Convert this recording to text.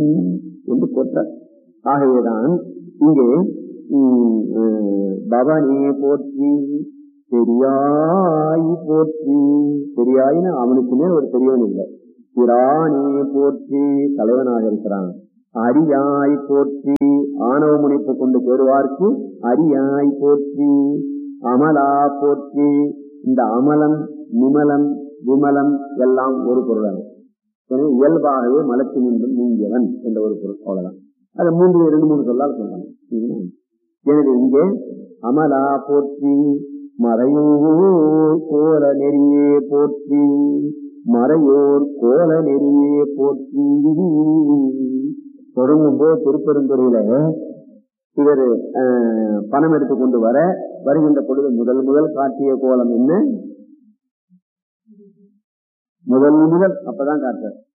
என்று போற்றார் ஆகவேதான் இங்கே உம், அஹ், பவனே போற்றி பெரியாய் போற்றி பெரியாயின்னு அவனுக்கு மேல் ஒரு பெரியவன் இல்லை பிரானே போற்றி தலைவனாக இருக்கிறான் அரியாய் போற்றி ஆணவ முனைப்பு கொண்டு பெறுவார்க்கு அரியாய் போற்றி அமலா போற்றி இந்த அமலம் நிமலம் விமலம் எல்லாம் ஒரு பொருளாகும் எனவே இயல்பாகவே மலத்தின் நின்றும் நீங்கியவன் என்ற ஒரு பொருள் அவ்வளவுதான் அது மூன்று இரண்டு மூணு சொல்லால் சொல்றாங்க சரிங்களா? எனவே இங்கே அமலா போற்றி மறையோர் கோல நெறியே போற்றி மறையோர் கோல நெறியே போற்றி தொடங்கும் போது திருப்பெருந்துறையில இவர் பணம் எடுத்து கொண்டு வர வருகின்ற பொழுது முதல் முதல் காட்டிய கோலம் என்ன முதல் முதல் அப்பதான் காட்டுறார்